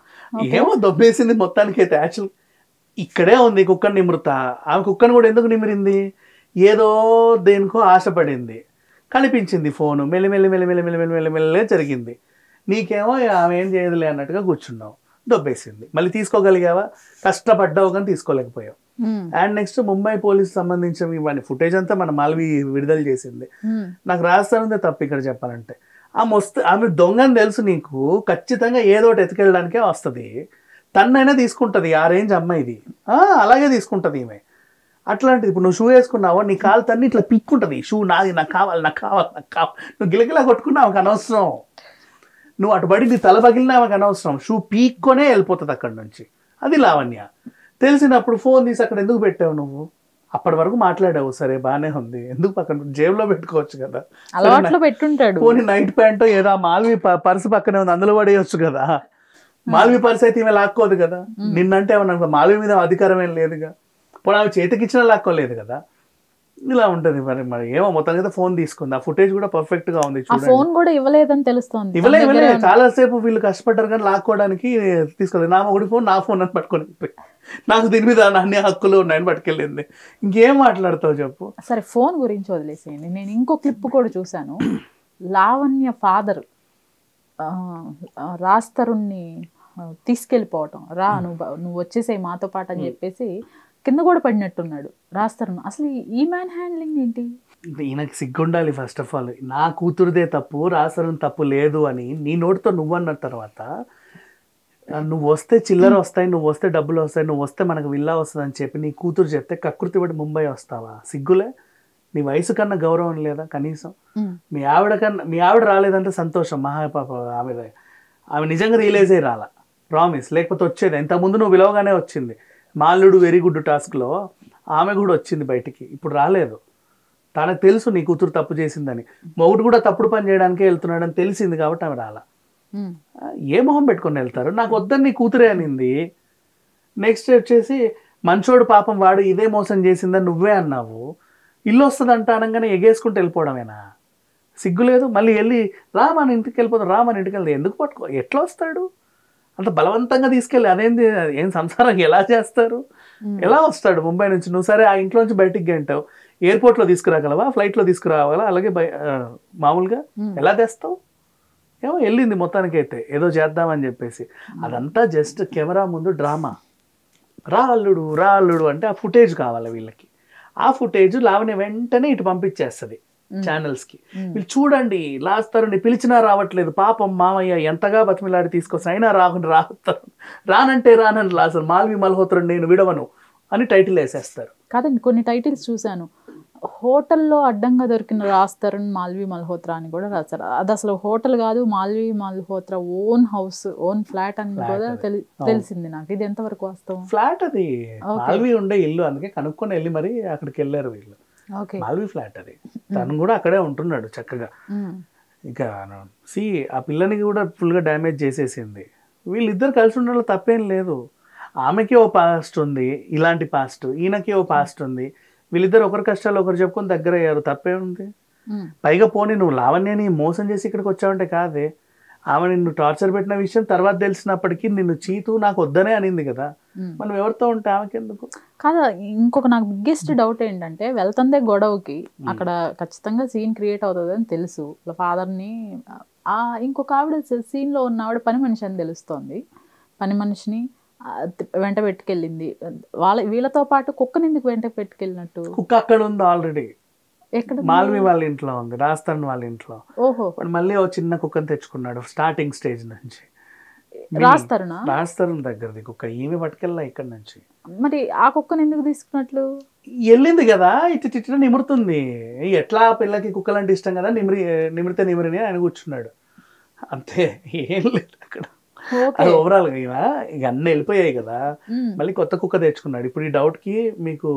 ఏమో దొబ్బేసింది మొత్తానికి అయితే యాక్చువల్ ఇక్కడే ఉంది కుక్కని నిమృత ఆమె కుక్కను కూడా ఎందుకు నిమిరింది ఏదో దేనికో ఆశపడింది కనిపించింది ఫోను మెల్లి మెల్లి మెల్లి మెల్లి మెల్లి మెల్లి మెల్లి మెల్లే జరిగింది నీకేమో ఆమె ఏం చేయదులే అన్నట్టుగా కూర్చున్నావు దొబ్బేసింది మళ్ళీ తీసుకోగలిగావా కష్టపడ్డావు కానీ తీసుకోలేకపోయావు um, and next Mumbai police సంబంధించిన ఇవన్నీ ఫుటేజ్ అంతా మన మాల్వి విడుదల చేసింది ఉమ్, నాకు రాస్తానందే తప్పు ఇక్కడ చెప్పాలంటే ఆమె వస్తే ఆమె దొంగని తెలుసు నీకు ఖచ్చితంగా ఏదో ఒకటి ఎత్తుకెళ్ళడానికే వస్తుంది తన్నైనా తీసుకుంటుంది ఆ రేంజ్ అమ్మాయిది ఆ, అలాగే తీసుకుంటుంది ఈమె అట్లాంటిది ఇప్పుడు నువ్వు షూ వేసుకున్నావో నీ కాలు తన్ని ఇట్లా పిక్కుంటుంది షూ నాది నాకు కావాలి నాకు కావాలి నాకు కావాలి నువ్వు గిలగిలా కొట్టుకున్నావు ఆమెకు అనవసరం నువ్వు అటు పడి నీ తల పగిలినా ఆమెకు అనవసరం షూ పీక్కొనే వెళ్ళిపోతుంది అక్కడి నుంచి అది లావణ్య తెలిసినప్పుడు ఫోన్ తీసి అక్కడ ఎందుకు పెట్టావు నువ్వు అప్పటి వరకు మాట్లాడావు సరే బాగానే ఉంది ఎందుకు పక్కన జేబులో పెట్టుకోవచ్చు కదా అలవాట్లో పెట్టుంటాడు పోనీ నైట్ ప్యాంట్ ఏదో ఆ మాల్వి ప- పర్సు పక్కనే ఉంది అందులో పడేయచ్చు కదా మాల్వి పర్సు అయితే ఈమె లాక్కోదు కదా నిన్నంటే ఏమన్నా మాల్వి మీద అధికారం ఏం లేదుగా పోనీ ఆమె చేతికిచ్చినా లాక్కోలేదు కదా ఇలా ఉంటది మరి మరి ఏమో మొత్తం కదా ఫోన్ తీసుకుంది ఆ ఫుటేజ్ కూడా పర్ఫెక్ట్ గా ఉంది ఆ చూడండి ఫోన్ కూడా ఇవ్వలేదని తెలుస్తోంది ఇవ్వలే తన ఇవ్వలే దగ్గరే ఉంది. చాలా సేపు వీళ్ళు కష్టపడ్డారు కానీ లాక్కోవడానికి తీసుకోలేదు నా మొగుడి ఫోన్ నా ఫోన్ అని పట్టుకొని వెళ్ళిపోయి. నాకు దీని మీద అన్ని హక్కులు ఉన్నాయని పట్టుకెళ్ళింది ఇంకేం మాట్లాడతావు చెప్పు సరే ఫోన్ గురించి వదిలేసేయండి నేను ఇంకో క్లిప్ కూడా చూశాను లావణ్య ఫాదర్ రాస్తరుణ్ణి ఆ, తీసుకెళ్ళిపోవటం రా నువ్వు బ- నువ్వు వచ్చేసేయి మాతో పాటు అని చెప్పేసి కింద కూడా పడినట్టున్నాడు రాస్తరుణ్ అసలు ఈ- ఈ మ్యాన్ హ్యాండ్లింగ్ ఏంటి ఈయనకి సిగ్గుండాలి ఫస్ట్ ఆఫ్ ఆల్ నా కూతురుదే తప్పు రాసరం తప్పు లేదు అని నీ నోటితో నువ్వు అన్న తర్వాత ఆ, నువ్వు వస్తే చిల్లర వస్తాయి నువ్వు వస్తే డబ్బులు వస్తాయి నువ్వు వస్తే మనకు విల్లా వస్తుంది అని చెప్పి నీ కూతురు చెప్తే కకృతి పడి ముంబై వస్తావా సిగ్గులే నీ వయసు కన్నా గౌరవం లేదా కనీసం ఉమ్, మీ ఆవిడ కన్నా మీ ఆవిడ రాలేదంటే సంతోషం మహా పాప ఆమె ఆమె నిజంగా రియలైజ్ అయ్యి రాలా ప్రామిస్ లేకపోతే వచ్చేది ఇంతకుముందు నువ్వు విలువగానే వచ్చింది మాల్లుడు వెరీ గుడ్ టాస్క్లో ఆమె కూడా వచ్చింది బయటికి ఇప్పుడు రాలేదు తనకు తెలుసు నీ కూతురు తప్పు చేసిందని మొగుడు కూడా తప్పుడు పని చేయడానికే వెళ్తున్నాడని తెలిసింది కాబట్టి ఆమె రాలా ఉమ్, ఆ, ఏ మొహం పెట్టుకొని వెళ్తారు నాకు వద్దని నీ కూతురే అనింది నెక్స్ట్ వచ్చేసి మంచోడు పాపం వాడు ఇదే మోసం చేసిందని నువ్వే అన్నావు ఇల్లు వస్తుందంట అనగానే ఎగేసుకుంటూ వెళ్ళిపోవడమేనా సిగ్గు లేదు మళ్ళీ వెళ్ళి రా మన ఇంటికి వెళ్ళిపోతాం రా మన ఇంటికి వెళ్తే ఎందుకు పట్టుకో ఎట్లా వస్తాడు అంత బలవంతంగా తీసుకెళ్ళి అదేంది ఏం సంసారం ఎలా చేస్తారు ఉమ్. ఎలా వస్తాడు ముంబై నుంచి నువ్వు సరే ఆ ఇంట్లో నుంచి బయటికి గంటావు ఎయిర్పోర్ట్లో తీసుకురాగలవా ఫ్లైట్లో తీసుకురావాలా అలాగే బయ ఆ, మామూలుగా ఉమ్. ఎలా తెస్తావు ఏమో వెళ్ళింది మొత్తానికైతే ఏదో చేద్దామని చెప్పేసి అదంతా జస్ట్ కెమెరా ముందు డ్రామా రా అల్లుడు రా అల్లుడు అంటే ఆ ఫుటేజ్ కావాలి వీళ్ళకి ఆ ఫుటేజ్ లావణ్య వెంటనే ఇటు పంపించేస్తుంది ఛానల్స్కి ఉమ్. వీళ్ళు చూడండి లాస్తారని పిలిచినా రావట్లేదు పాపం మామయ్య ఎంతగా బతిమిలాడి తీసుకొస్తే అయినా రాకుండా రాస్తారు రానంటే రానని లాసరు మాల్వి మల్హోత్రం నేను విడవను అని టైటిల్ వేసేస్తారు కాదండి కొన్ని టైటిల్స్ చూశాను హోటల్లో అడ్డంగా దొరికిన రాస్తారని మాల్వి మల్హోత్రా అని కూడా రాస్తారు అది అసలు హోటల్ కాదు Malvi Malhotra own house own flat అని Flat కూడా అది. తెలి- అవును. తెలిసింది నాకు ఇది ఎంతవరకు వాస్తవం ఫ్లాట్ అది Okay. మాల్వి ఉండే ఇల్లు అందుకే కనుక్కొని వెళ్ళి మరి అక్కడికి వెళ్ళారు వీళ్ళు ఓకే మాల్వి ఫ్లాట్ అది తను కూడా అక్కడే ఉంటున్నాడు చక్కగా ఇక సి ఆ పిల్లని కూడా ఫుల్గా డ్యామేజ్ చేసేసింది వీళ్ళిద్దరు కలిసి ఉండడంలో తప్పేం లేదు ఆమెకి ఓ పాస్ట్ ఉంది ఇలాంటి పాస్ట్ ఈయనకి ఓ పాస్ట్ ఉంది వీళ్ళిద్దరు ఒకరి కష్టాలు ఒకరు చెప్పుకొని దగ్గర అయ్యారు తప్పే ఉంది పైగా పోనీ నువ్వు లావణ్యని మోసం చేసి ఇక్కడికి వచ్చావంటే కాదే ఆమె నిన్ను టార్చర్ పెట్టిన విషయం తర్వాత తెలిసినప్పటికీ నిన్ను చీతు నాకు వద్దనే అనింది కదా మనం ఎవరితో ఉంటే ఆమెకి ఎందుకు కాదా ఇంకొక నాకు బిగ్గెస్ట్ డౌట్ ఏంటంటే వెళ్తుందే గొడవకి అక్కడ ఖచ్చితంగా సీన్ క్రియేట్ అవుతుంది అని తెలుసు వాళ్ళ ఫాదర్ని ఆ ఇంకొక ఆవిడ సీన్లో ఉన్న ఆవిడ పని మనిషి అని తెలుస్తోంది పని మనిషిని ఆ, తి- వెంట పెట్టుకెళ్ళింది వాళ్ళ వీళ్ళతో పాటు కుక్కని ఎందుకు వెంట పెట్టుకెళ్ళినట్టు కుక్క అక్కడ ఉంది ఆల్రెడీ ఎక్కడ మాల్వి వాళ్ళ ఇంట్లో ఉంది రాస్తాన్ వాళ్ళ ఇంట్లో ఓహో వాడు మళ్ళీ ఓ చిన్న కుక్కని తెచ్చుకున్నాడు స్టార్టింగ్ స్టేజ్ నుంచి రాస్తారునా రాస్తారం దగ్గరది కుక్క ఈమె పట్టుకెళ్ళా ఇక్కడ నుంచి మరి ఆ కుక్కని ఎందుకు తీసుకున్నట్లు వెళ్ళింది కదా ఇటు ఇటు నిమురుతుంది ఎట్లా ఆ పిల్లకి కుక్కలంటే ఇష్టం కదా నిమిరి నిమిరితే నిమిరిని ఆయన కూర్చున్నాడు అంతే ఏం లేదు అక్కడ ఓకే అది ఓవరాల్ గా ఇవా ఇక అన్నీ వెళ్ళిపోయాయి కదా ఉమ్, మళ్ళీ కొత్త కుక్క తెచ్చుకున్నాడు ఇప్పుడు ఈ డౌట్ కి మీకు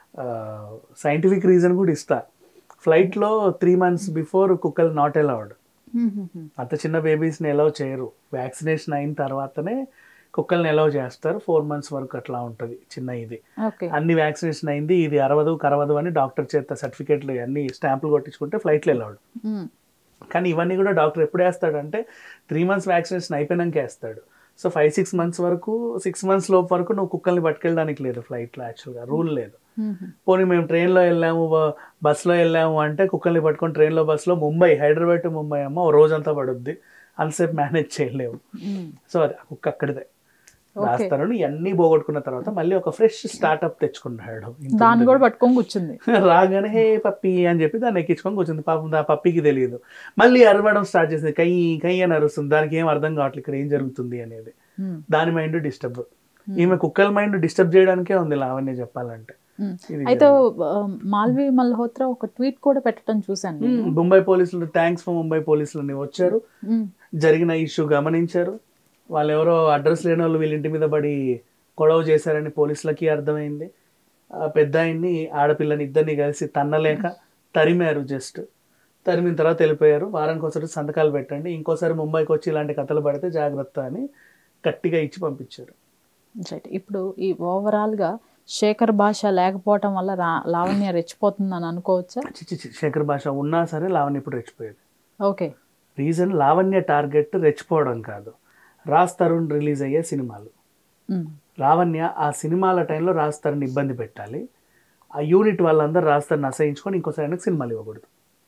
సైంటిఫిక్ రీజన్ కూడా ఇస్తా ఫ్లైట్ లో త్రీ మంత్స్ బిఫోర్ కుక్కలు not allowed um, um, um. అంత చిన్న బేబీస్ని ఎలవ్ చేయరు వ్యాక్సినేషన్ అయిన తర్వాతనే కుక్కల్ని ఎలవ్ చేస్తారు ఫోర్ మంత్స్ వరకు అట్లా ఉంటుంది చిన్న ఇది ఓకే అన్ని వ్యాక్సినేషన్ అయింది ఇది అరవదు కరవదు అని డాక్టర్ చేత సర్టిఫికేట్లు అన్ని స్టాంపులు కొట్టించుకుంటే ఫ్లైట్లో వెళ్ళాడు ఉమ్, కానీ ఇవన్నీ కూడా డాక్టర్ ఎప్పుడు వేస్తాడంటే త్రీ మంత్స్ వ్యాక్సినేషన్ అయిపోయినాక వేస్తాడు సో ఫైవ్ సిక్స్ మంత్స్ వరకు సిక్స్ మంత్స్ లోపు వరకు నువ్వు కుక్కల్ని పట్టుకెళ్ళడానికి లేదు ఫ్లైట్లో యాక్చువల్గా రూల్ లేదు ఉమ్, ఉమ్. పోనీ మేము ట్రైన్లో వెళ్ళాము బ- బస్సులో వెళ్ళాము అంటే కుక్కల్ని పట్టుకొని ట్రైన్లో బస్సులో ముంబై హైదరాబాద్ టు ముంబై అమ్మ ఓ రోజంతా పడుద్ది అంతసేపు మేనేజ్ చేయలేము ఉమ్. సో అది ఆ కుక్క అక్కడిదే Okay. రాస్తాను ఇవన్నీ పోగొట్టుకున్న తర్వాత మళ్ళీ ఒక ఫ్రెష్ స్టార్ట్అప్ తెచ్చుకున్నాడు ఇంత దాన్ని కూడా ఉంది. పట్టుకొని కూర్చుంది రాగానే హే పప్పి అని చెప్పి దాన్ని ఎక్కించుకొని కూర్చుంది పాపం ఆ పప్పికి తెలియదు మళ్ళీ అరవడం స్టార్ట్ చేసింది కై కై అని అరుస్తుంది దానికి ఏం అర్థం కావట్లేదు ఇక్కడ ఏం జరుగుతుంది అనేది ఉమ్, దాని మైండ్ డిస్టర్బ్ ఈమె కుక్కల మైండ్ డిస్టర్బ్ చేయడానికే ఉంది లావణ్య చెప్పాలంటే ఉమ్. ఇది అయితే ఆ, మాల్వి మల్హోత్రా ఒక ట్వీట్ కూడా పెట్టడం చూశాను నేను. మ్మ్. ముంబై పోలీసులు థ్యాంక్స్ ఫర్ ముంబై పోలీసులు వచ్చారు ఉమ్, జరిగిన ఇష్యూ గమనించారు వాళ్ళు ఎవరో అడ్రస్ లేని వాళ్ళు వీళ్ళ ఇంటి మీద పడి గొడవ చేశారని పోలీసులకి అర్థమైంది ఆ పెద్ద ఆయన్ని ఆడపిల్లని ఇద్దరిని కలిసి తన్నలేక తరిమారు జస్ట్ తరిమిన తర్వాత వెళ్ళిపోయారు వారానికి ఒకసారి సంతకాలు పెట్టండి ఇంకోసారి ముంబైకి వచ్చి ఇలాంటి కథలు పడితే జాగ్రత్త అని గట్టిగా ఇచ్చి పంపించారు రైట్ ఇప్పుడు ఈ ఓవరాల్ గా శేఖర్ భాష లేకపోవటం వల్ల రా- లావణ్య రెచ్చిపోతుందని అనుకోవచ్చా చిచి చి శేఖర్ భాష ఉన్నా సరే లావణ్య ఇప్పుడు రెచ్చిపోయేది ఓకే రీజన్ లావణ్య టార్గెట్ రెచ్చిపోవడం కాదు రాజ్ తరుణ్ రిలీజ్ అయ్యే సినిమాలు ఉమ్, లావణ్య ఆ సినిమాల టైంలో రాజ్ తరుణ్ ఇబ్బంది పెట్టాలి ఆ యూనిట్ వాళ్ళందరూ రాజ్ తరుణ్ అసహించుకొని ఇంకోసారి ఆయనకు సినిమాలు ఇవ్వకూడదు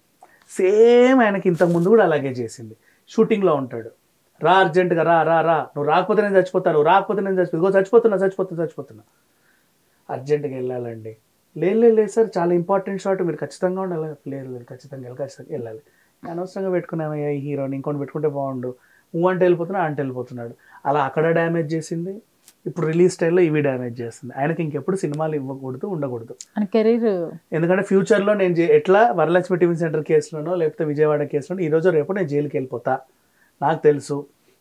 సేమ్ ఆయనకి ఇంతకు ముందు కూడా అలాగే చేసింది షూటింగ్లో ఉంటాడు రా అర్జెంటుగా రా రా రా నువ్వు రాకపోతే నేను చచ్చిపోతాను నువ్వు రాకపోతే నేను చచ్చిపో ఇదిగో చచ్చిపోతున్నా చచ్చిపోతున్నా చచ్చిపోతున్నా అర్జెంటుగా వెళ్ళాలండి లేదు లేదు లేదు సార్ చాలా ఇంపార్టెంట్ షాట్ మీరు ఖచ్చితంగా ఉండాలి లేదు లేదు ఖచ్చితంగా వెళ్ళి ఖచ్చితంగా వెళ్ళాలి అనవసరంగా పెట్టుకున్నామయ్యా ఈ హీరోని ఇంకొని పెట్టుకుంటే బాగుండు ఊ అంటే వెళ్ళిపోతున్నా అంటే వెళ్ళిపోతున్నాడు అలా అక్కడ డ్యామేజ్ చేసింది ఇప్పుడు రిలీజ్ టైంలో ఇవి డ్యామేజ్ చేస్తుంది ఆయనకి ఇంకెప్పుడు సినిమాలు ఇవ్వకూడదు ఉండకూడదు అని కెరీర్ ఎందుకంటే ఫ్యూచర్లో నేను జే- ఎట్లా వరలక్ష్మి టీవీ సెంటర్ కేసులోనో లేకపోతే విజయవాడ కేసులోనో ఈ రోజు రేపు నేను జైలుకి వెళ్ళిపోతా నాకు తెలుసు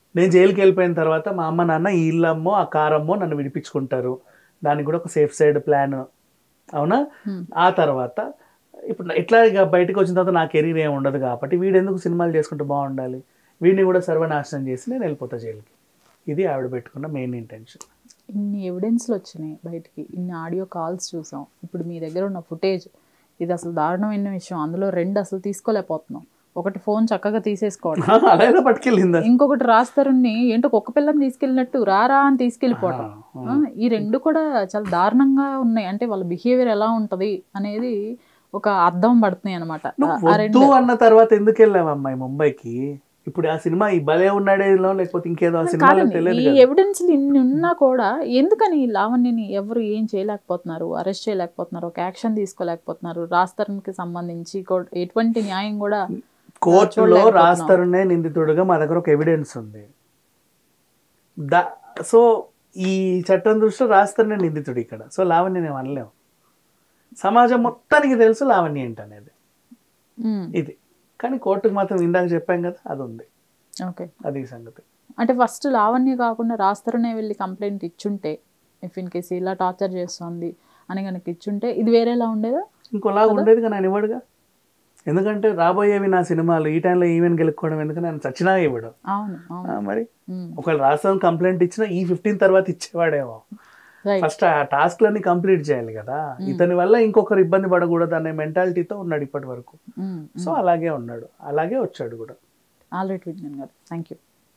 నేను జైలుకి వెళ్ళిపోయిన తర్వాత మా అమ్మ నాన్న ఈ ఇల్లు అమ్మో ఆ కారు అమ్మో నన్ను విడిపించుకుంటారు దానికి కూడా ఒక సేఫ్ సైడ్ ప్లాన్ అవునా Hmm. ఆ తర్వాత ఇప్పుడు ఇట్లా ఇక బయటకు వచ్చిన తర్వాత నా కెరీర్ ఏమి ఉండదు కాబట్టి వీడు ఎందుకు సినిమాలు చేసుకుంటే బాగుండాలి వీడిని కూడా సర్వనాశనం చేసి నేను వెళ్ళిపోతా జైలుకి ఇది ఆవిడ పెట్టుకున్న మెయిన్ ఇంటెన్షన్ ఇన్ని ఎవిడెన్స్లు వచ్చినాయి బయటికి ఇన్ని ఆడియో కాల్స్ చూసాం ఇప్పుడు మీ దగ్గర ఉన్న ఫుటేజ్ ఇది అసలు దారుణమైన విషయం అందులో రెండు అసలు తీసుకోలేకపోతున్నాం ఒకటి ఫోన్ చక్కగా తీసేసుకోవడం అలా ఎలా పట్టుకెళ్ళిందా ఇంకొకటి రాస్తారుని ఏంటో కుక్క పిల్లని తీసుకెళ్ళినట్టు రారా అని తీసుకెళ్ళిపోవటం ఆ, ఈ రెండు కూడా చాలా దారుణంగా ఉన్నాయి అంటే వాళ్ళ బిహేవియర్ ఎలా ఉంటది అనేది ఒక అర్థం పడుతున్నాయి అనమాట నువ్వు వద్దు అన్న తర్వాత ఎందుకు వెళ్ళావు అమ్మాయి ముంబైకి ఇప్పుడు ఆ సినిమా ఈ భలే ఉన్నాడేలో లేకపోతే ఇంకేదో ఆ సినిమాలో కాదండి తెలియదు ఈ కదా. ఎవిడెన్స్లు ఇన్ని ఉన్నా కూడా ఎందుకని ఈ లావణ్యని ఎవరు ఏం చేయలేకపోతున్నారు అరెస్ట్ చేయలేకపోతున్నారు ఒక యాక్షన్ తీసుకోలేకపోతున్నారు రాస్తరంకి సంబంధించి కూ- ఎటువంటి న్యాయం కూడా కోర్టులో చూడలేకపోతున్నాం. రాస్తారనే నిందితుడుగా మా దగ్గర ఒక ఎవిడెన్స్ ఉంది దా సో ఈ చట్టం దృష్టిలో రాస్తారనే నిందితుడు ఇక్కడ సో లావణ్య నేను అనలేము సమాజం మొత్తానికి తెలుసు లావణ్య ఏంటనేది ఉమ్, ఇది కానీ కోర్టుకు మాత్రం ఇందాక చెప్పాం కదా అది ఉంది ఓకే అది సంగతి అంటే ఫస్ట్ లావణ్య కాకుండా రాస్తరునే వెళ్ళి కంప్లైంట్ ఇచ్చుంటే ఇఫ్ ఇన్ కేసు ఇలా టార్చర్ చేస్తుంది అని కనుక ఇచ్చుంటే ఇది వేరేలా ఉండేదా ఇంకోలాగా ఉండేది కానీ ఆయన ఇవ్వడుగా ఎందుకంటే రాబోయేవి నా సినిమాలు ఈ టైంలో ఈవెంట్ గెలుక్కోవడం ఎందుకని ఆయన చచ్చినా ఇవ్వడం అవును అవును ఆ, మరి ఉమ్, ఒకవేళ రాష్ట్రం కంప్లైంట్ ఇచ్చినా ఈ ఫిఫ్టీన్ తర్వాత ఇచ్చేవాడేమో రైట్ ఫస్ట్ ఆ టాస్క్లన్నీ కంప్లీట్ చేయాలి కదా ఇతని వల్ల ఇంకొకరు ఇబ్బంది పడకూడదు అనే మెంటాలిటీతో ఉన్నాడు ఇప్పటి వరకు ఉమ్, సో అలాగే ఉన్నాడు అలాగే వచ్చాడు కూడా ఆల్రెడీ విజ్ఞాన్ గారు థ్యాంక్ యూ